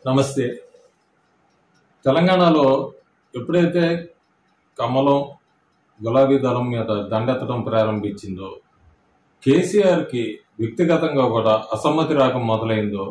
నమస్తే తెలంగాణలో ఎప్పుడైతే కమలం గులాబీ దళం మీద దండెత్తడం ప్రారంభించిందో కేసీఆర్కి వ్యక్తిగతంగా కూడా అసమ్మతి రాకం మొదలైందో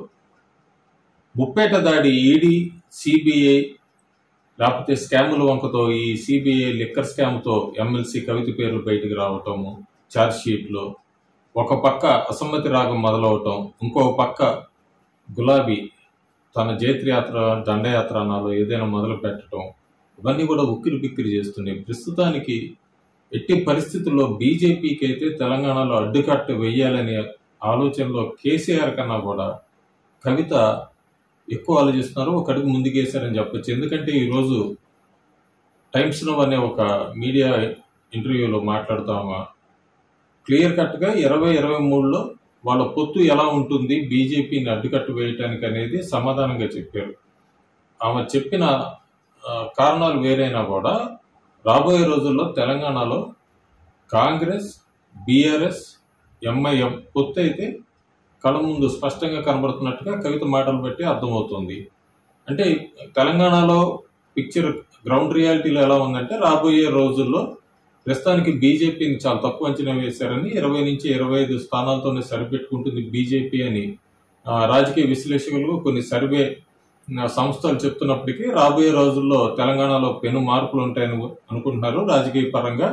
ముప్పేట దాడి ఈడీ సిబిఐ లేకపోతే స్కాముల వంకతో ఈ సిబిఐ లిక్కర్ స్కామ్తో ఎమ్మెల్సీ కవిత పేర్లు బయటికి రావటము ఛార్జ్ షీట్లో ఒక పక్క అసమ్మతి రాగం మొదలవటం ఇంకో పక్క గులాబీ తన జైత్రయాత్ర దండయాత్ర అనాలో ఏదైనా మొదలు పెట్టడం ఇవన్నీ కూడా ఉక్కిరి బిక్కిరి చేస్తున్నాయి ప్రస్తుతానికి ఎట్టి పరిస్థితుల్లో బీజేపీకి అయితే తెలంగాణలో అడ్డుకట్ట వెయ్యాలనే ఆలోచనలో కేసీఆర్ కన్నా కూడా కవిత ఎక్కువ ఆలోచిస్తున్నారు ఒక అడుగు ముందుకేశారని చెప్పొచ్చు ఎందుకంటే ఈరోజు టైమ్స్ నవ్ అనే ఒక మీడియా ఇంటర్వ్యూలో మాట్లాడుతామా క్లియర్ కట్గా ఇరవై ఇరవై మూడులో వాళ్ళ పొత్తు ఎలా ఉంటుంది బీజేపీని అడ్డుకట్టు వేయటానికి అనేది సమాధానంగా చెప్పారు ఆమె చెప్పిన ఆ, కారణాలు వేరైనా కూడా రాబోయే రోజుల్లో తెలంగాణలో కాంగ్రెస్ బీఆర్ఎస్ ఎంఐఎం పొత్తు అయితే కళ్ళ ముందు స్పష్టంగా కనబడుతున్నట్టుగా కవిత మాటలు బట్టి అర్థమవుతుంది అంటే తెలంగాణలో పిక్చర్ గ్రౌండ్ రియాలిటీలో ఎలా ఉందంటే రాబోయే రోజుల్లో ప్రస్తుతానికి బీజేపీని చాలా తక్కువ అంచనా వేశారని ఇరవై నుంచి ఇరవై ఐదు స్థానాలతోనే సరిపెట్టుకుంటుంది బీజేపీ అని ఆ, రాజకీయ విశ్లేషకులు కొన్ని సర్వే ఆ, సంస్థలు చెప్తున్నప్పటికీ రాబోయే రోజుల్లో తెలంగాణలో పెను మార్పులు ఉంటాయని అనుకుంటున్నారు రాజకీయ పరంగా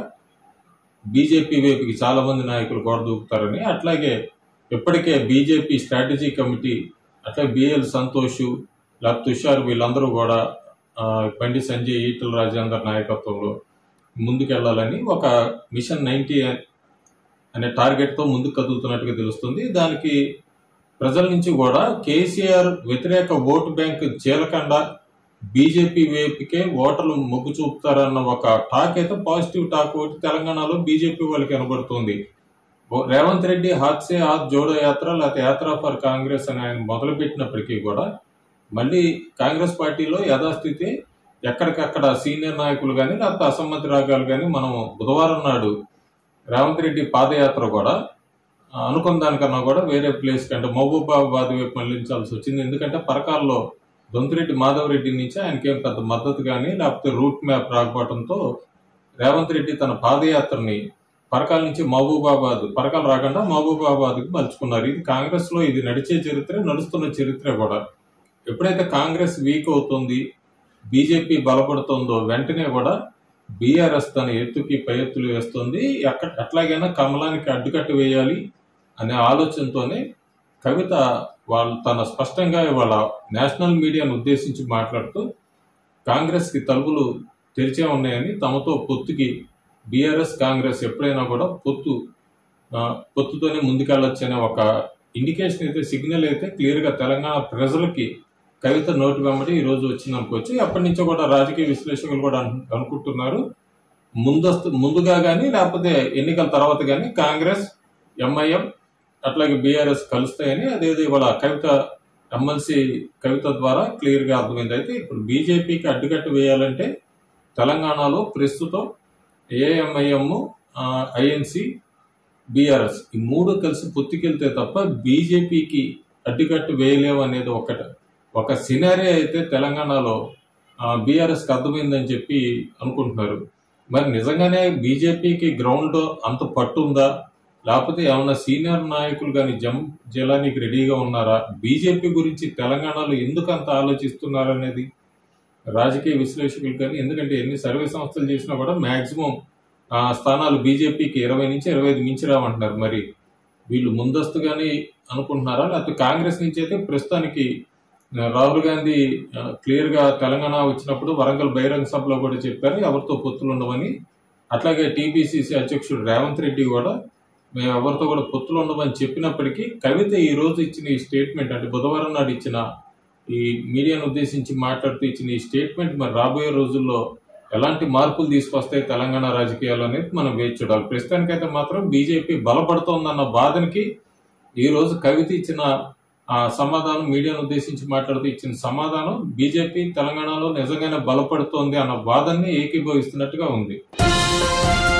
బీజేపీ వైపుకి చాలా మంది నాయకులు గోడ దూకుతారని అట్లాగే ఇప్పటికే బీజేపీ స్ట్రాటజీ కమిటీ అట్లా బిఎల్ సంతోష్ లేకపోతే తుషార్ వీళ్ళందరూ కూడా ఆ, బండి సంజయ్ ఈటల రాజేందర్ నాయకత్వంలో ముందుకెళ్లాలని ఒక మిషన్ నైన్టీ అనే టార్గెట్తో ముందుకు కదులుతున్నట్టుగా తెలుస్తుంది దానికి ప్రజల నుంచి కూడా కేసీఆర్ వ్యతిరేక ఓటు బ్యాంక్ చీలకుండా బీజేపీ వైపుకే ఓటర్లు మొగ్గు చూపుతారన్న ఒక టాక్ అయితే పాజిటివ్ టాక్ ఒకటి తెలంగాణలో బీజేపీ వాళ్ళకి కనబడుతుంది ఓ- రేవంత్ రెడ్డి హాత్ సే హాత్ జోడో యాత్ర లేకపోతే యాత్ర ఫర్ కాంగ్రెస్ అని ఆయన మొదలు పెట్టినప్పటికీ కూడా మళ్ళీ కాంగ్రెస్ పార్టీలో యథాస్థితి ఎక్కడికక్కడ సీనియర్ నాయకులు కానీ లేకపోతే అసమ్మతి రాగాలు కానీ మనం బుధవారం నాడు రేవంత్ రెడ్డి పాదయాత్ర కూడా ఆ, అనుకున్న దానికన్నా కూడా వేరే ప్లేస్ కంటే మహబూబాబాద్ వైపు మళ్లించాల్సి వచ్చింది ఎందుకంటే పరకాల్లో దొంతిరెడ్డి మాధవరెడ్డి నుంచి ఆయనకేం పెద్ద మద్దతు కానీ లేకపోతే రూట్ మ్యాప్ రాకపోవడంతో రేవంత్ రెడ్డి తన పాదయాత్రని పరకాల నుంచి మహబూబాబాద్ పరకాలు రాకుండా మహబూబాబాద్కి మలుచుకున్నారు ఇది కాంగ్రెస్ లో ఇది నడిచే చరిత్ర నడుస్తున్న చరిత్ర కూడా ఎప్పుడైతే కాంగ్రెస్ వీక్ అవుతుంది బీజేపీ బలపడుతుందో వెంటనే కూడా బీఆర్ఎస్ తన ఎత్తుకి పై ఎత్తులు వేస్తుంది ఎక్కడ ఎట్లాగైనా కమలానికి అడ్డుకట్ట వేయాలి అనే ఆలోచనతోనే కవిత వాళ్ళు తన స్పష్టంగా వాళ్ళ నేషనల్ మీడియాను ఉద్దేశించి మాట్లాడుతూ కాంగ్రెస్కి తలుపులు తెరిచే ఉన్నాయని తమతో పొత్తుకి బీఆర్ఎస్ కాంగ్రెస్ ఎప్పుడైనా కూడా పొత్తు ఆ, పొత్తుతోనే ముందుకెళ్ళొచ్చు అనే ఒక ఇండికేషన్ అయితే సిగ్నల్ అయితే క్లియర్గా తెలంగాణ ప్రజలకి కవిత నోటి వెంబడి ఈ రోజు వచ్చింది అనుకోవచ్చు ఎప్పటి నుంచో కూడా రాజకీయ విశ్లేషకులు కూడా అను- అనుకుంటున్నారు ముందస్తు ముందుగా కానీ లేకపోతే ఎన్నికల తర్వాత కానీ కాంగ్రెస్ ఎంఐఎం అట్లాగే బీఆర్ఎస్ కలుస్తాయని అదేదో ఇవాళ కవిత ఎమ్మెల్సీ కవిత ద్వారా క్లియర్ గా అర్థమైంది అయితే ఇప్పుడు బీజేపీకి అడ్డుకట్ట వేయాలంటే తెలంగాణలో ప్రస్తుతం ఏఎంఐఎం ఐఎన్సి బీఆర్ఎస్ ఈ మూడు కలిసి పొత్తుకెళ్తే తప్ప బీజేపీకి అడ్డుకట్టు వేయలేవు అనేది ఒకటి ఒక సినారీ అయితే తెలంగాణలో బీఆర్ఎస్కి అర్థమైందని చెప్పి అనుకుంటున్నారు మరి నిజంగానే బీజేపీకి గ్రౌండ్ అంత పట్టుందా లేకపోతే ఏమన్నా సీనియర్ నాయకులు కానీ జం జలానికి రెడీగా ఉన్నారా బీజేపీ గురించి తెలంగాణలో ఎందుకు అంత ఆలోచిస్తున్నారు అనేది రాజకీయ విశ్లేషకులు కానీ ఎందుకంటే ఎన్ని సర్వే సంస్థలు చేసినా కూడా మాక్సిమం స్థానాలు బీజేపీకి ఇరవై నుంచి ఇరవై ఐదు మించి రావంటున్నారు మరి వీళ్ళు ముందస్తుగానే అనుకుంటున్నారా లేకపోతే కాంగ్రెస్ నుంచి అయితే ప్రస్తుతానికి ఆ, రాహుల్ గాంధీ ఆ, క్లియర్ గా తెలంగాణ వచ్చినప్పుడు వరంగల్ బహిరంగ సభలో కూడా చెప్పారు ఎవరితో పొత్తులు ఉండవని అట్లాగే టీపీసీసీ అధ్యక్షుడు రేవంత్ రెడ్డి కూడా మేము ఎవరితో కూడా పొత్తులు ఉండవని చెప్పినప్పటికీ కవిత ఈ రోజు ఇచ్చిన ఈ స్టేట్మెంట్ అంటే బుధవారం నాడు ఇచ్చిన ఈ మీడియాను ఉద్దేశించి మాట్లాడుతూ ఇచ్చిన ఈ స్టేట్మెంట్ మరి రాబోయే రోజుల్లో ఎలాంటి మార్పులు తీసుకొస్తాయి తెలంగాణ రాజకీయాలు అనేది మనం వేచి చూడాలి ప్రస్తుతానికైతే మాత్రం బీజేపీ బలపడుతోందన్న బాధనికి ఈ రోజు కవిత ఇచ్చిన ఆ సమాధానం మీడియాను ఉద్దేశించి మాట్లాడుతూ ఇచ్చిన సమాధానం బీజేపీ తెలంగాణలో నిజంగానే బలపడుతోంది అన్న వాదనని ఏకీభవిస్తున్నట్టుగా ఉంది